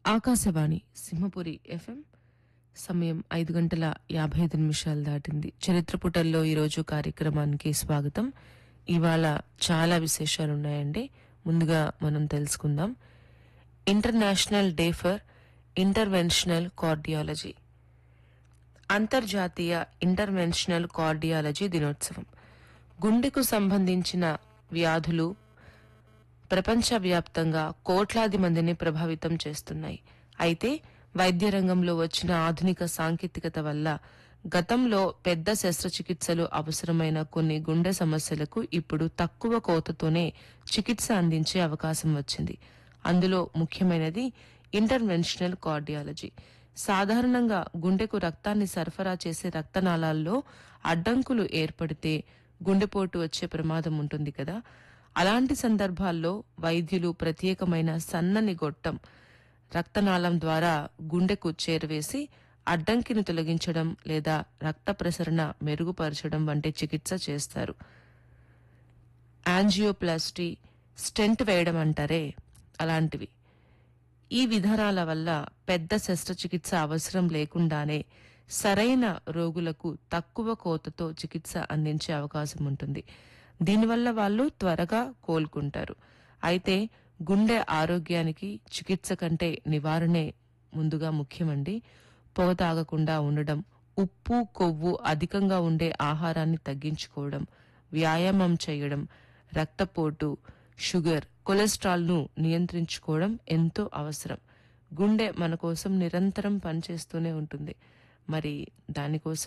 Akashvani Simhapuri FM సమయం ఐదు గంటల యాభై ఐదు నిమిషాలు దాటింది చరిత్ర పుటల్లో ఈరోజు కార్యక్రమానికి స్వాగతం ఇవాళ చాలా విశేషాలు ఉన్నాయండి ముందుగా మనం తెలుసుకుందాం international day for interventional cardiology అంతర్జాతీయ ఇంటర్వెన్షనల్ కార్డియాలజీ దినోత్సవం గుండెకు సంబంధించిన వ్యాధులు ప్రపంచవ్యాప్తంగా కోట్లాది మందిని ప్రభావితం చేస్తున్నాయి అయితే వైద్య రంగంలో వచ్చిన ఆధునిక సాంకేతికత వల్ల గతంలో పెద్ద శస్త్రచికిత్సలు అవసరమైన కొన్ని గుండె సమస్యలకు ఇప్పుడు తక్కువ కోతతోనే చికిత్స అందించే అవకాశం వచ్చింది అందులో ముఖ్యమైనది ఇంటర్వెన్షనల్ కార్డియాలజీ సాధారణంగా గుండెకు రక్తాన్ని సరఫరా చేసే రక్తనాళాల్లో అడ్డంకులు ఏర్పడితే గుండెపోటు వచ్చే ప్రమాదం ఉంటుంది కదా అలాంటి సందర్భాల్లో వైద్యులు ప్రత్యేకమైన సన్నని గొట్టం రక్తనాళం ద్వారా గుండెకు చేరవేసి అడ్డంకిని తొలగించడం లేదా రక్త ప్రసరణ మెరుగుపరచడం వంటి చికిత్స చేస్తారు యాంజియోప్లాస్టీ స్టెంట్ వేయడం అంటారే అలాంటివి ఈ విధానాల వల్ల పెద్ద శస్త్రచికిత్స అవసరం లేకుండానే సరైన రోగులకు తక్కువ కోతతో చికిత్స అందించే అవకాశం ఉంటుంది దీనివల్ల వాళ్ళు త్వరగా కోలుకుంటారు అయితే గుండె ఆరోగ్యానికి చికిత్స కంటే నివారణే ముందుగా ముఖ్యమండి పొగ తాగకుండా ఉండడం ఉప్పు కొవ్వు అధికంగా ఉండే ఆహారాన్ని తగ్గించుకోవడం వ్యాయామం చేయడం రక్తపోటు షుగర్ కొలెస్ట్రాల్ ను నియంత్రించుకోవడం ఎంతో అవసరం గుండె మన కోసం నిరంతరం పనిచేస్తూనే ఉంటుంది మరి దానికోసం